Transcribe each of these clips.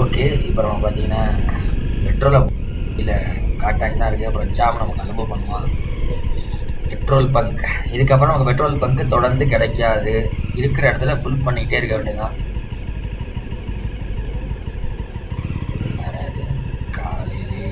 Okay இப்போ நம்ம பார்த்தீங்கன்னா பெட்ரோலை இல்லை காட்டாக்ட் தான் இருக்குது அப்புறம் ஜாம் நம்ம கிளம்ப பண்ணுவான் பெட்ரோல் பங்க் இதுக்கப்புறம் நமக்கு பெட்ரோல் பங்க் தொடர்ந்து கிடைக்காது இருக்கிற இடத்துல ஃபுல் பண்ணிக்கிட்டே இருக்க வேண்டியதுதான் என்னடா இது? காலையிலே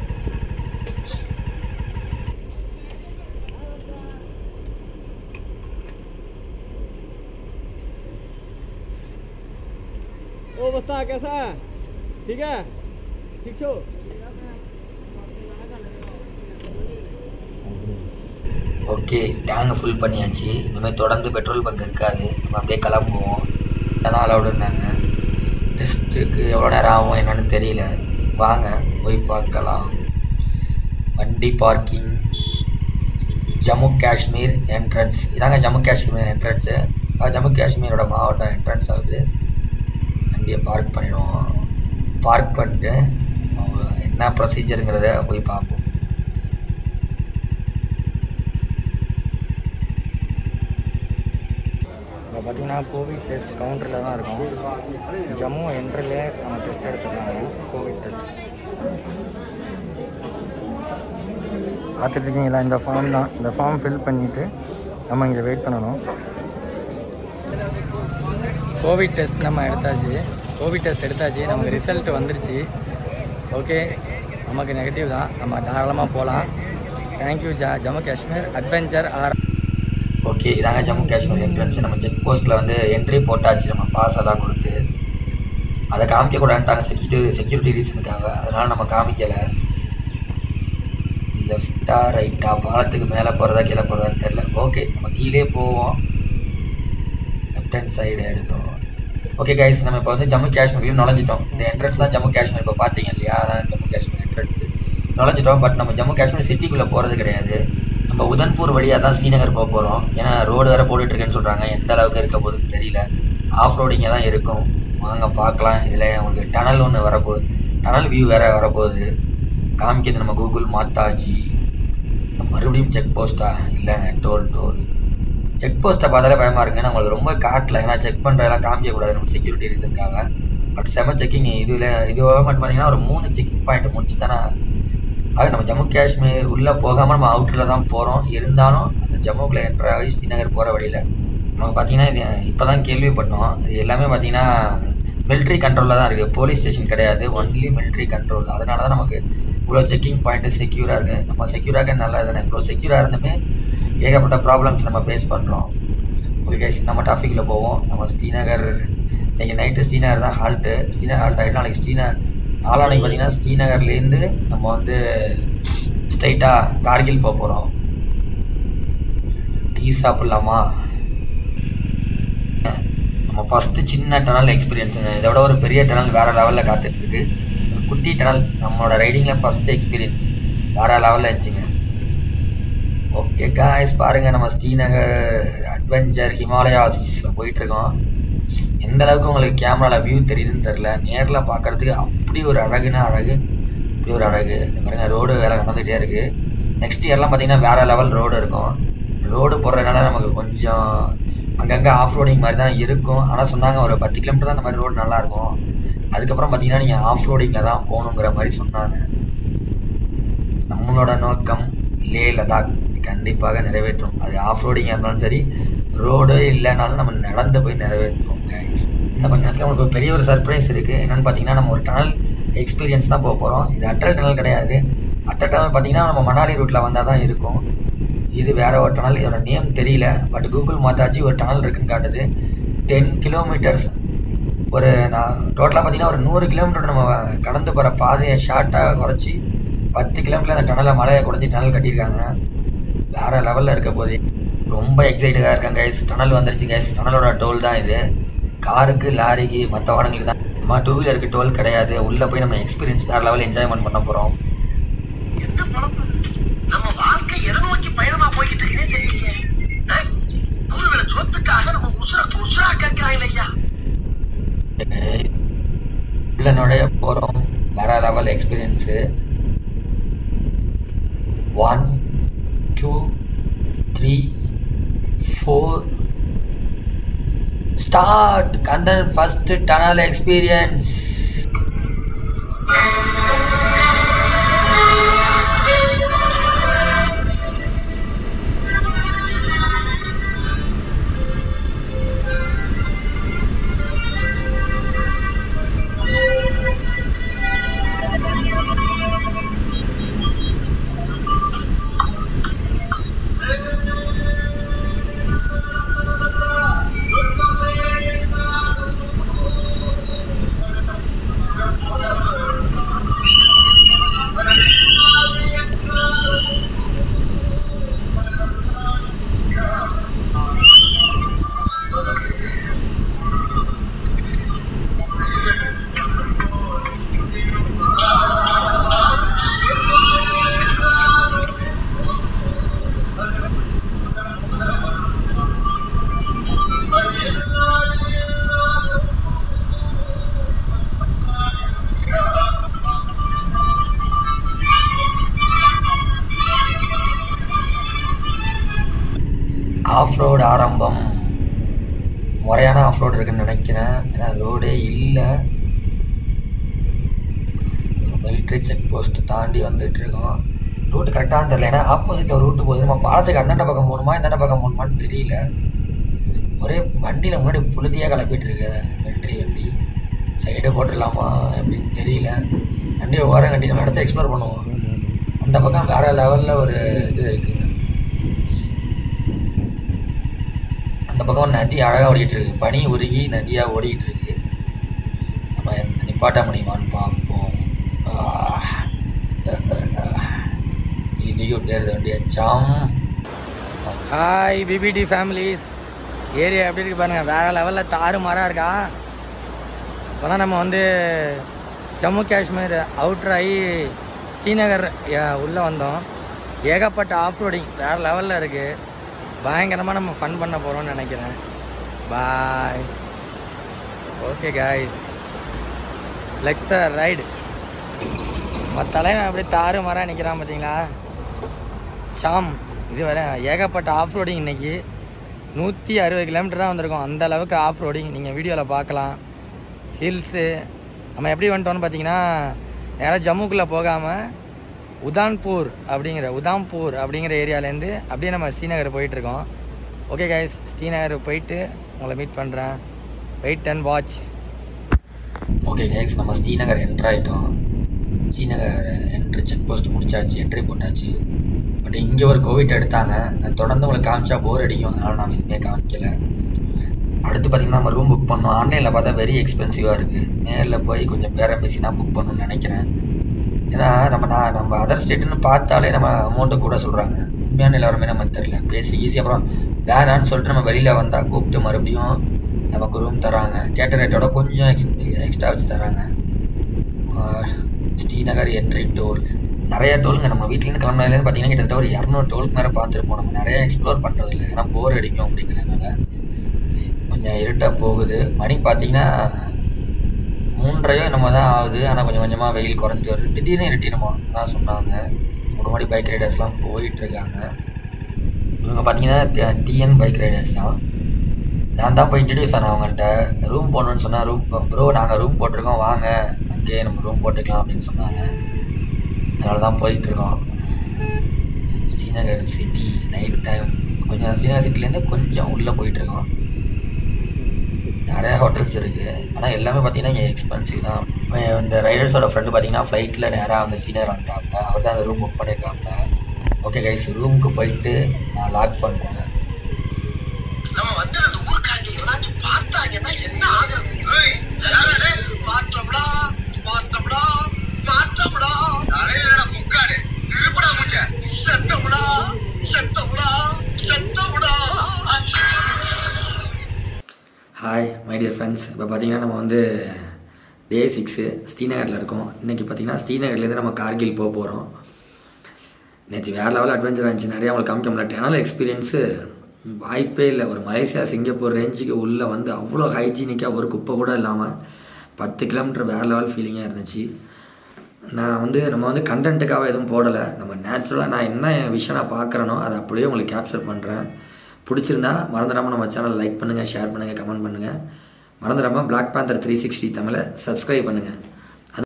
ओ बस्ता कैसा है ठीक है ठीक छो ஓகே டேங்கை ஃபுல் பண்ணியாச்சு இனிமேல் தொடர்ந்து பெட்ரோல் பங்க் இருக்காது நம்ம அப்படியே கிளம்புவோம் அதான் அலௌடு இருந்தாங்க டெஸ்ட்டுக்கு எவ்வளோ நேரம் ஆகும் என்னன்னு தெரியல வாங்க போய் பார்க்கலாம் வண்டி பார்க்கிங் ஜம்மு காஷ்மீர் என்ட்ரன்ஸ் இதாங்க ஜம்மு காஷ்மீர் என்ட்ரன்ஸு ஜம்மு காஷ்மீரோட மாவட்டம் என்ட்ரன்ஸ் ஆகுது வண்டியை பார்க் பண்ணிடுவோம் பார்க் பண்ணிட்டு அவங்க என்ன ப்ரொசீஜருங்கிறத போய் பார்ப்போம் இப்போ பார்த்தீங்கன்னா கோவிட் டெஸ்ட் கவுண்டரில் தான் இருக்கும் ஜம்மு என்ட்ரிலே நம்ம டெஸ்ட் எடுத்துருக்காங்க கோவிட் டெஸ்ட் பார்த்துட்ருக்கீங்களா இந்த ஃபார்ம் தான் இந்த ஃபார்ம் ஃபில் பண்ணிவிட்டு நம்ம இங்கே வெயிட் பண்ணணும் கோவிட் டெஸ்ட் நம்ம எடுத்தாச்சு கோவிட் டெஸ்ட் எடுத்தாச்சு நமக்கு ரிசல்ட் வந்துருச்சு ஓகே நமக்கு நெகட்டிவ் தான் நம்ம தாராளமாக போகலாம் தேங்க்யூ ஜா Jammu Kashmir adventure are okay இதாங்க ஜம்மு காஷ்மீர் என்ட்ரன்ஸ் நம்ம செக் போஸ்ட்டில் வந்து என்ட்ரி போட்டாச்சு நம்ம பாஸ் எல்லாம் கொடுத்து அதை காமிக்க கூடாதுட்டாங்க செக்யூரிட்டி செக்யூரிட்டி ரீசனுக்காக அதனால நம்ம காமிக்கலை லெஃப்டா ரைட்டா பாலத்துக்கு மேலே போகிறதா கீழே போகிறதான்னு தெரில ஓகே நம்ம கீழே போவோம் லெஃப்ட் ஹேண்ட் சைடு எடுத்தோம் ஓகே கைஸ் நம்ம இப்போ வந்து ஜம்மு காஷ்மீர்லேயும் நுழைஞ்சிட்டோம் இந்த என்ட்ரன்ஸ் தான் ஜம்மு காஷ்மீர் இப்போ பார்த்தீங்க இல்லையா அதான் ஜம்மு காஷ்மீர் என்ட்ரன்ஸ் நுழைஞ்சிட்டோம் பட் நம்ம ஜம்மு காஷ்மீர் சிட்டிக்குள்ளே போகிறது கிடையாது நம்ம உதன்பூர் வழியாக தான் ஸ்ரீநகர் போக போகிறோம் ஏன்னா ரோடு வேறு போட்டுட்ருக்கேன்னு சொல்கிறாங்க எந்த அளவுக்கு இருக்க போகுதுன்னு தெரியல ஆஃப் ரோடிங்க தான் இருக்கும் வாங்க பார்க்கலாம் இதில் உங்களுக்கு டனல் ஒன்று வரப்போகுது டனல் வியூ வேறு வரப்போகுது காமிக்கிறது நம்ம கூகுள் மாத்தாஜி மறுபடியும் செக் போஸ்ட்டா இல்லைங்க டோல் டோல் செக் போஸ்ட்டை பார்த்தாலே பயமாக இருக்குங்க ஏன்னா உங்களுக்கு ரொம்ப காட்டல ஏன்னா செக் பண்ணுறதெல்லாம் காமிக்கக்கூடாது நம்ம செக்யூரிட்டி ரீசனுக்காக பட் செம செக்கிங் இதில் இது மட்டும் பார்த்தீங்கன்னா ஒரு மூணு செக்கிங் பாயிண்ட் முடிச்சு தானே அது நம்ம ஜம்மு காஷ்மீர் உள்ளே போகாமல் நம்ம அவுட்டரில் தான் போகிறோம் இருந்தாலும் அந்த ஜம்முக்குள்ளே என்ட்ரு ஆகி ஸ்ரீநகர் போகிற வழியில் நமக்கு பார்த்தீங்கன்னா இது இப்போ தான் கேள்விப்பட்டோம் இது எல்லாமே பார்த்தீங்கன்னா மிலிட்ரி கண்ட்ரோலில் தான் இருக்குது போலீஸ் ஸ்டேஷன் கிடையாது ஒன்லி மிலிட்ரி கண்ட்ரோல் அதனால தான் நமக்கு இவ்வளோ செக்கிங் பாயிண்ட்டு செக்யூராக இருக்குது நம்ம செக்யூராக நல்லா தானே இவ்வளோ செக்யூராக இருந்துமே ஏகப்பட்ட ப்ராப்ளம்ஸ் நம்ம ஃபேஸ் பண்ணுறோம் ஓகே கைஸ் நம்ம டாபிக்கில் போவோம் நம்ம ஸ்ரீநகர் இன்னைக்கு நைட்டு ஸ்ரீநகர் தான் ஹால்ட்டு ஸ்ரீநகர் ஹால்ட் ஆகிட்டு நாளைக்கு ஸ்ரீநகர் நாளானைக்கு பார்த்தீங்கன்னா ஸ்ரீநகர்லேருந்து நம்ம வந்து ஸ்ட்ரைட்டாக கார்கில் போக போகிறோம் டீ சாப்பிட்லாமா நம்ம ஃபஸ்ட்டு சின்ன டனல் எக்ஸ்பீரியன்ஸுங்க இதை விட ஒரு பெரிய டனல் வேறு லெவலில் காத்துட்டு இருக்கு ஒரு குட்டி டனல் நம்மளோட ரைடிங்கில் ஃபஸ்ட்டு எக்ஸ்பீரியன்ஸ் வேறு லெவலில் இருந்துச்சுங்க ஓகே காய்ஸ் பாருங்க நம்ம ஸ்ரீநகர் அட்வென்ச்சர் ஹிமாலயாஸ் போயிட்டு இருக்கோம் எந்த அளவுக்கு உங்களுக்கு கேமரால வியூ தெரியுதுன்னு தெரில நேரில் பார்க்கறதுக்கு அப்படி ஒரு அழகுனா அழகு அப்படி ஒரு அழகு இந்த பாருங்க ரோடு வேலை நடந்துகிட்டே இருக்கு நெக்ஸ்ட் இயர்லாம் பார்த்தீங்கன்னா வேற லெவல் ரோடு இருக்கும் ரோடு போடுறதுனால நமக்கு கொஞ்சம் அங்கங்கே ஆஃப் ரோடிங் மாதிரி தான் இருக்கும் ஆனால் சொன்னாங்க ஒரு பத்து கிலோமீட்டர் தான் இந்த மாதிரி ரோடு நல்லா இருக்கும் அதுக்கப்புறம் பார்த்தீங்கன்னா நீங்கள் ஆஃப் ரோடிங்கில் தான் போகணுங்கிற மாதிரி சொன்னாங்க நம்மளோட நோக்கம் லே லடாக் கண்டிப்பாக நிறைவேற்றும் அது ஆஃப் ரோடிங்காக இருந்தாலும் சரி ரோடு இல்லைனாலும் நம்ம நடந்து போய் நிறைவேற்றுவோம் கைஸ் இந்த கொஞ்ச நேரத்தில் உங்களுக்கு ஒரு பெரிய ஒரு சர்ப்ரைஸ் இருக்குது என்னென்னு பார்த்தீங்கன்னா நம்ம ஒரு டனல் எக்ஸ்பீரியன்ஸ் தான் போக போகிறோம் இது அட்டல் டனல் கிடையாது அட்டல் டனல் பார்த்தீங்கன்னா நம்ம மணாலி ரூட்டில் வந்தால் தான் இருக்கும் இது வேற ஒரு டனல் இதோட நேம் தெரியல பட் கூகுள் மாத்தாச்சு ஒரு டனல் இருக்குன்னு காட்டுது டென் கிலோமீட்டர்ஸ் ஒரு நான் டோட்டலாக பார்த்தீங்கன்னா ஒரு நூறு கிலோமீட்டர் நம்ம கடந்து போகிற பாதையை ஷார்ட்டாக குறைச்சி பத்து கிலோமீட்டர் அந்த டனலை மலையை குறைஞ்சி டனல் கட்டியிருக்காங்க வேற லெவலில் இருக்க போது ரொம்ப எக்ஸைட்டடாக இருக்கேன் கைஸ் டனல் வந்துருச்சு கைஸ் டனலோட டோல் தான் இது காருக்கு லாரிக்கு மற்ற வாகனங்களுக்கு தான் நம்ம டூ வீலருக்கு டோல் கிடையாது உள்ளே போய் நம்ம எக்ஸ்பீரியன்ஸ் வேற லெவலில் என்ஜாய்மெண்ட் பண்ண போகிறோம் எந்த பொழப்பு இது? நம்ம வாழ்க்கை எதை நோக்கி பயணமா போய்கிட்டு இருக்குன்னே தெரியலையே அஹ்? ஒருவேளை சொத்துக்காக நம்ம உசுர உசுரா கேட்கிறாங்க ஐயா உள்ள நுழைய போகிறோம் வேற level experience one two three four start Kandan first tunnel experience off road ஆரம்பம் முறையான ஆஃப் ரோடு இருக்குன்னு நினைக்கிறேன் ஏன்னா ரோடே இல்லை மிலிட்ரி செக் போஸ்ட் தாண்டி வந்துட்டு இருக்கோம் ரூட் கரெக்டாக தெரியல ஏன்னா ஆப்போசிட்ல ரூட்டு போகுது நம்ம பாலத்துக்கு அந்தாண்ட பக்கம் போகணுமா இந்தாண்ட பக்கம் போகணுமான்னு தெரியல ஒரே வண்டியில் முன்னாடி புழுதியாக கிளப்பிட்டு இருக்கு மிலிட்ரி வண்டி சைடு போட்டுடலாமா எப்படின்னு தெரியல வண்டியை ஓரம் கட்டி நம்ம இடத்த எக்ஸ்ப்ளோர் பண்ணுவோம் அந்த பக்கம் வேற லெவலில் ஒரு இது இருக்குங்க அந்த பக்கம் நதி அழகாக ஓடிட்டு இருக்கு பனி உருகி நதியாக ஓடிட்டு இருக்கு நம்ம நிப்பாட்ட முடியுமான்னு பார்ப்போம் ஆஹ். இதையும் தேர்தல் வண்டியா சாம் ஹாய் பிபிடி ஃபேமிலிஸ் ஏரியா எப்படி இருக்கு பாருங்க வேற லெவலில் தாறு மாறாக இருக்கா இப்போதான் நம்ம வந்து ஜம்மு காஷ்மீர் அவுட்ரு ஆகி ஸ்ரீநகர் அஹ், உள்ள வந்தோம் ஏகப்பட்ட ஆஃப் ரோடிங் வேற லெவலில் இருக்கு பயங்கரமாக நம்ம ஃபன் பண்ண போகிறோம்னு நினைக்கிறேன் bye okay guys let's the ride நம்ம தலைவன் அப்படியே தாறு மாறாக நிற்கிறான் பார்த்தீங்களா சாம் இது வர ஏகப்பட்ட ஆஃப் ரோடிங் இன்னைக்கு நூற்றி அறுபது கிலோமீட்டர் தான் வந்திருக்கோம் அந்த அளவுக்கு ஆஃப் ரோடிங் நீங்கள் வீடியோவில் பார்க்கலாம் ஹில்ஸு நம்ம எப்படி வந்துட்டோம்னு பார்த்தீங்கன்னா நேராக ஜம்முக்குள்ளே போகாமல் உதான்பூர் அப்படிங்கிற உதாம்பூர் அப்படிங்கிற ஏரியாலேருந்து அப்படியே நம்ம ஸ்ரீநகர் போயிட்டுருக்கோம் ஓகே கைஸ் ஸ்ரீநகர் போயிட்டு உங்களை மீட் பண்ணுறேன் wait and watch okay guys நம்ம ஸ்ரீநகர் என்ட்ரு ஆகிட்டோம் ஸ்ரீநகர் என்ட்ரி செக் போஸ்ட் முடிச்சாச்சு என்ட்ரி போட்டாச்சு பட் இங்கே ஒரு கோவிட் எடுத்தாங்க நான் தொடர்ந்து உங்களுக்கு காமிச்சா போர் அடிக்கும் அதனால் நம்ம எதுவுமே காமிக்கல அடுத்து பார்த்தீங்கன்னா நம்ம ரூம் புக் பண்ணோம் ஆன்லைனில் பார்த்தா வெரி எக்ஸ்பென்சிவாக இருக்குது நேரில் போய் கொஞ்சம் பேரம் பேசி தான் புக் பண்ணணும்னு நினைக்கிறேன் ஏன்னா நம்ம நான் நம்ம அதர் ஸ்டேட்டுன்னு பார்த்தாலே நம்ம அமௌண்ட்டு கூட சொல்கிறாங்க உண்மையான நிலவரமே நமக்கு தெரியல பேசி ஈஸி அப்புறம் வேணான்னு சொல்லிட்டு நம்ம வெளியில் வந்தால் கூப்பிட்டு மறுபடியும் நமக்கு ரூம் தராங்க கேட்ட ரேட்டோட கொஞ்சம் எக்ஸ் எக்ஸ்ட்ரா வச்சு தராங்க ஆஹ் ஸ்ரீநகர் என்ட்ரி டோல் நிறைய டோலுங்க நம்ம வீட்டிலேருந்து கிளம்புனதுலேருந்து பார்த்தீங்கன்னா கிட்டத்தட்ட ஒரு இரநூறு டோலுக்கு மேலே பார்த்துருப்போம் நம்ம நிறைய எக்ஸ்ப்ளோர் பண்ணுறது இல்லை ஏன்னா போர் அடிக்கும் அப்படிங்கிறதுனால கொஞ்சம் இருட்டாக போகுது மணி பார்த்தீங்கன்னா மூன்றரையோ என்னமோ தான் ஆகுது ஆனால் கொஞ்சம் கொஞ்சமாக வெயில் குறைஞ்சிட்டு வருது திடீர்னு இருட்டிடுமோ தான் சொன்னாங்க நமக்கு முன்னாடி பைக் ரைடர்ஸ்லாம் போயிட்டு இருக்காங்க இவங்க பார்த்தீங்கன்னா டிஎன் பைக் ரைடர்ஸ் தான் நான் தான் போய் இன்ட்ரடியூஸ் ஆனேன் அவங்கள்ட்ட ரூம் போடணும்னு சொன்னா ரூம் ப்ரோ நாங்கள் ரூம் போட்டிருக்கோம் வாங்க அங்கேயே நம்ம ரூம் போட்டுக்கலாம் அப்படின்னு சொன்னாங்க அதனால தான் போயிட்டு இருக்கோம் ஸ்ரீநகர் சிட்டி நைட் டைம் கொஞ்சம் ஸ்ரீநகர் சிட்டிலேருந்து கொஞ்சம் உள்ளே போயிட்டு இருக்கோம் நிறைய ஹோட்டல்ஸ் இருக்கு ஆனால் எல்லாமே பார்த்தீங்கன்னா இங்கே எக்ஸ்பென்சிவ் தான் அஹ் இந்த ரைடர்ஸோட ஃப்ரெண்டு பார்த்தீங்கன்னா ஃப்ளைட்டில் நேராக வந்து ஸ்ரீநகர் வந்துட்டாப்ல அவர் தான் அந்த ரூம் புக் பண்ணியிருக்காப்ல ஓகே கைஸ் ரூமுக்கு போயிட்டு நான் லாக் பண்ணுறேன் நம்ம வந்து அந்த ஊருக்காரங்க எவனாச்சும் பார்த்தாங்கன்னா என்ன ஆகுறது ஏய், யாரது? மாற்றம்டா மாற்றம்டா மாற்றம்டா அரையடா முக்காடு திருப்படா முச்ச செத்தமுடா செத்தமுடா செத்தமுடா ஹாய் மை டியர் ஃப்ரெண்ட்ஸ் இப்போ பார்த்தீங்கன்னா நம்ம வந்து டே சிக்ஸு ஸ்ரீநகரில் இருக்கோம் இன்றைக்கி பார்த்தீங்கன்னா ஸ்ரீநகர்லேருந்து நம்ம கார்கில் போக போகிறோம் நேற்று வேறு லெவல் அட்வென்ச்சர் இருந்துச்சு நிறையா உங்களுக்கு காமிக்க முடியல டெனல் எக்ஸ்பீரியன்ஸு வாய்ப்பே இல்லை ஒரு மலேசியா சிங்கப்பூர் ரேஞ்சுக்கு உள்ளே வந்து அவ்வளோ ஹைஜீனிக்காக ஒரு குப்பை கூட இல்லாமல் பத்து கிலோமீட்டர் வேறு லெவல் ஃபீலிங்காக இருந்துச்சு நான் வந்து நம்ம வந்து கண்டென்ட்டுக்காக எதுவும் போடலை நம்ம நேச்சுரலாக நான் என்ன விஷயம் நான் பார்க்குறேனோ அதை அப்படியே உங்களுக்கு கேப்சர் பண்ணுறேன் பிடிச்சிருந்தா மறந்துடாமல் நம்ம சேனல் லைக் பண்ணுங்கள் ஷேர் பண்ணுங்கள் கமெண்ட் பண்ணுங்கள் மறந்துடாமல் Black Panther த்ரீ சிக்ஸ்டி தமிழை சப்ஸ்கிரைப் பண்ணுங்கள்